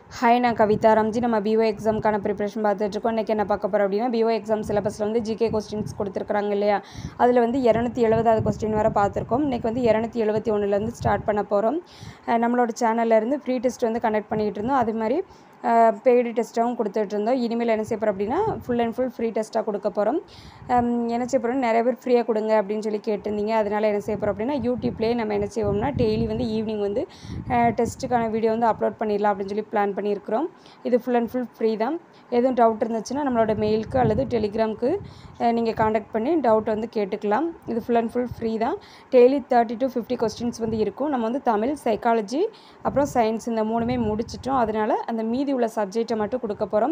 hi நான் கவிதா ரம்ஜி நம்ம PO எக்ஸாமுக்கான preparation பார்த்துட்ருக்கோம் இன்றைக்கி என்ன பார்க்க போகிறோம் அப்படின்னா பிஓ எக்ஸாம் சிலபஸில் வந்து ஜிகே கொஸ்டின்ஸ் கொடுத்துருக்குறாங்க இல்லையா அதில் வந்து இரநூத்தி எழுபதாவது கொஸ்டின் வரை பார்த்துருக்கோம் இன்றைக்கி வந்து இரநூத்தி எழுபத்தி ஒன்றுலேருந்து ஸ்டார்ட் பண்ண போகிறோம் அஹ் நம்மளோட சேனல்லேருந்து ஃப்ரீ டெஸ்ட் வந்து கண்டக்ட் பண்ணிகிட்டு இருந்தோம் அது மாதிரி பெய்டு டெஸ்ட்டாகவும் கொடுத்துட்டு இருந்தோம் இனிமேல் என்ன செய்ய போகிறோம் அப்படின்னா ஃபுல் அண்ட் ஃபுல் ஃப்ரீ டெஸ்ட்டாக கொடுக்க போகிறோம் என்ன செய்ய போகிறோம் நிறைய பேர் ஃப்ரீயாக கொடுங்க அப்படின்னு சொல்லி கேட்டிருந்தீங்க அதனால் என்ன செய்ய போகிறோம் அப்படின்னா யூடியூப்லேயே நம்ம என்ன செய்வோம்னா டெய்லி வந்து ஈவினிங் வந்து டெஸ்ட்டுக்கான வீடியோ வந்து அப்லோட் பண்ணிடலாம் அப்படின்னு சொல்லி பிளான் பண்ணியிருக்கிறோம் இது ஃபுல் அண்ட் ஃபுல் ஃப்ரீ தான் எதுவும் டவுட் இருந்துச்சுன்னா நம்மளோட மெயிலுக்கு அல்லது டெலிகிராமுக்கு நீங்கள் காண்டாக்ட் பண்ணி டவுட் வந்து கேட்டுக்கலாம் இது ஃபுல் அண்ட் ஃபுல் ஃப்ரீ தான் daily thirty to fifty questions வந்து இருக்கும் நம்ம வந்து தமிழ் சைக்காலஜி அப்புறம் சயின்ஸ் இந்த மூணுமே முடிச்சிட்டோம் அதனால் அந்த மீதி உள்ள சப்ஜெக்டை மட்டும் கொடுக்க போகிறோம்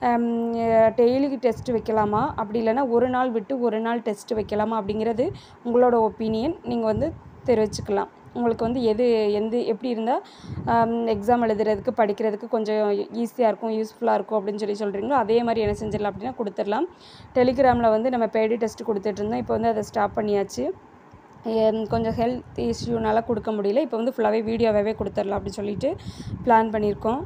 டெய்லி டெஸ்ட் வைக்கலாமா அப்படி இல்லைன்னா ஒரு நாள் விட்டு ஒரு நாள் டெஸ்ட் வைக்கலாமா அப்படிங்கிறது உங்களோட ஒப்பீனியன் நீங்கள் வந்து தெரிவிச்சுக்கலாம் உங்களுக்கு வந்து எது எந்த எப்படி இருந்தால் எக்ஸாம் எழுதுறதுக்கு படிக்கிறதுக்கு கொஞ்சம் ஈஸியாக இருக்கும் யூஸ்ஃபுல்லாக இருக்கும் அப்படின்னு சொல்லி சொல்கிறீங்களோ அதே மாதிரி என்ன செஞ்சிடலாம் அப்படின்னா கொடுத்துடலாம் டெலிகிராமில் வந்து நம்ம பேடி டெஸ்ட் கொடுத்துட்டு இருந்தோம் இப்போ வந்து அதை ஸ்டாப் பண்ணியாச்சு கொஞ்சம் ஹெல்த் இஷ்யூனால கொடுக்க முடியல இப்போ வந்து ஃபுல்லாகவே வீடியோவாகவே கொடுத்துடலாம் அப்படின்னு சொல்லிட்டு பிளான் பண்ணியிருக்கோம்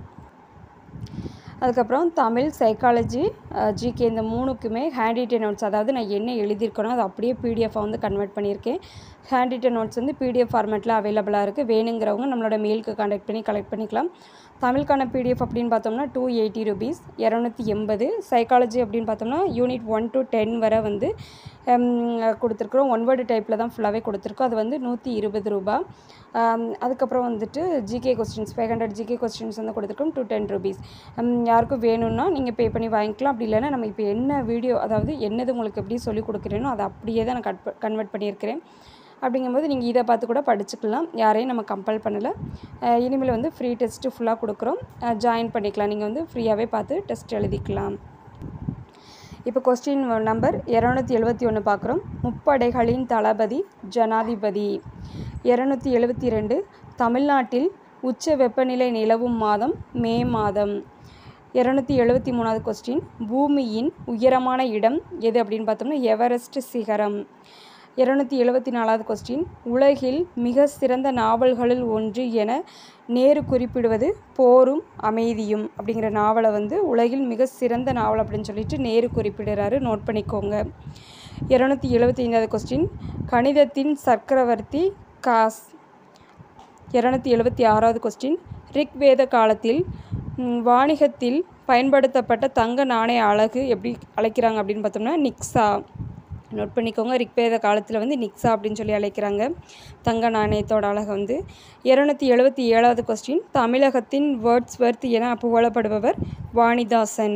அதுக்கப்புறம் தமிழ் சைக்காலஜி ஜிகே இந்த மூணுக்குமே ஹேண்ட் ரிட்டன் நோட்ஸ் அதாவது நான் என்ன எழுதியிருக்கனோ அதை அப்படியே பிடிஎஃபாக வந்து கன்வெர்ட் பண்ணியிருக்கேன் ஹேண்ட் ரிட்டன் நோட்ஸ் வந்து பிடிஎஃப் ஃபார்மேட்டில் அவைலபிளாக இருக்குது வேணுங்கிறவங்க நம்மளோட மெயிலுக்கு கான்டாக்ட் பண்ணி கலெக்ட் பண்ணிக்கலாம் தமிழுக்கான பிடிஎஃப் அப்படின்னு பார்த்தோம்னா டூ எயிட்டி ருபீஸ் இரநூத்தி எண்பது சைக்காலஜி அப்படின்னு பார்த்தோம்னா யூனிட் ஒன் டு டென் வரை வந்து கொடுத்துருக்குறோம் ஒன் வேர்டு டைப்பில் தான் ஃபுல்லாகவே கொடுத்துருக்கோம் அது வந்து நூற்றி இருபது ரூபா அதுக்கப்புறம் வந்துட்டு GK questions five hundred GK questions வந்து கொடுத்துருக்கோம் டூ டென் ருபீஸ் யாருக்கும் வேணும்னா நீங்கள் பே பண்ணி வாங்கிக்கலாம் அப்படி இல்லைன்னா நம்ம இப்போ என்ன வீடியோ அதாவது என்னது உங்களுக்கு எப்படி சொல்லி கொடுக்குறேனோ அதை அப்படியே தான் நான் கட் கன்வெர்ட் பண்ணியிருக்கிறேன் அப்படிங்கும்போது நீங்கள் இதை பார்த்து கூட படிச்சுக்கலாம் யாரையும் நம்ம கம்பல் பண்ணலை இனிமேல் வந்து ஃப்ரீ டெஸ்ட்டு ஃபுல்லாக கொடுக்குறோம் ஜாயின் பண்ணிக்கலாம் நீங்கள் வந்து ஃப்ரீயாகவே பார்த்து டெஸ்ட் எழுதிக்கலாம் இப்போ கொஸ்டின் நம்பர் இரநூத்தி எழுபத்தி ஒன்று பார்க்குறோம் முப்படைகளின் தளபதி ஜனாதிபதி இரநூத்தி எழுபத்தி ரெண்டு தமிழ்நாட்டில் உச்ச வெப்பநிலை நிலவும் மாதம் மே மாதம் இரநூத்தி எழுபத்தி மூணாவது கொஸ்டின் பூமியின் உயரமான இடம் எது அப்படின்னு பார்த்தோம்னா எவரெஸ்ட் சிகரம் இருநூத்தி எழுபத்தி நாலாவது கொஸ்டின் உலகில் மிக சிறந்த நாவல்களில் ஒன்று என நேரு குறிப்பிடுவது போரும் அமைதியும் அப்படிங்கிற நாவலை வந்து உலகில் மிக சிறந்த நாவல் அப்படின்னு சொல்லிட்டு நேரு குறிப்பிடுறாரு நோட் பண்ணிக்கோங்க இரநூத்தி எழுபத்தி ஐந்தாவது கொஸ்டின் கணிதத்தின் சக்கரவர்த்தி காஸ் இரநூத்தி எழுபத்தி ஆறாவது கொஸ்டின் ரிக்வேத காலத்தில் வாணிகத்தில் பயன்படுத்தப்பட்ட தங்க நாணய அழகு எப்படி அழைக்கிறாங்க அப்படின்னு பார்த்தோம்னா நிக்ஸா நோட் பண்ணிக்கோங்க ரிக்வேத காலத்தில் வந்து நிக்ஸா அப்படின்னு சொல்லி அழைக்கிறாங்க தங்க நாணயத்தோட அழகை வந்து இரநூத்தி எழுபத்தி ஏழாவது கொஸ்டின் தமிழகத்தின் வேர்ட்ஸ்வர்த் என புகழப்படுபவர் வாணிதாசன்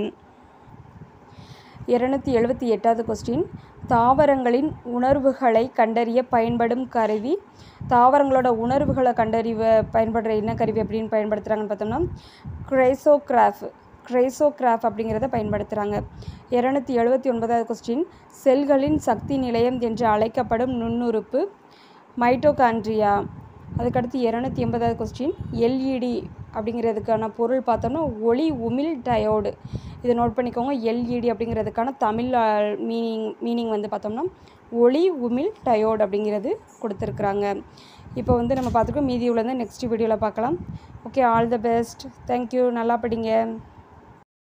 இரநூத்தி எழுபத்தி எட்டாவது கொஸ்டின் தாவரங்களின் உணர்வுகளை கண்டறிய பயன்படும் கருவி தாவரங்களோட உணர்வுகளை கண்டறிவ பயன்படுற என்ன கருவி அப்படின்னு பயன்படுத்துகிறாங்கன்னு பார்த்தோம்னா கிரைசோகிராஃப் கிரைசோகிராஃப் அப்படிங்கிறத பயன்படுத்துகிறாங்க இரநூத்தி எழுபத்தி ஒன்பதாவது கொஸ்டின் செல்களின் சக்தி நிலையம் என்று அழைக்கப்படும் நுண்ணுறுப்பு மைட்டோகான்ட்ரியா அதுக்கடுத்து இரநூத்தி எண்பதாவது கொஸ்டின் எல்இடி அப்படிங்கிறதுக்கான பொருள் பார்த்தோம்னா ஒளி உமிழ் டயோடு இதை நோட் பண்ணிக்கோங்க எல்இடி அப்படிங்கிறதுக்கான தமிழ் மீனிங் மீனிங் வந்து பார்த்தோம்னா ஒளி உமிழ் டயோடு அப்படிங்கிறது கொடுத்துருக்குறாங்க இப்போ வந்து நம்ம பார்த்துருக்கோம் மீதி உள்ளது நெக்ஸ்ட் வீடியோவில் பார்க்கலாம் okay all the best thank you நல்லா படிங்க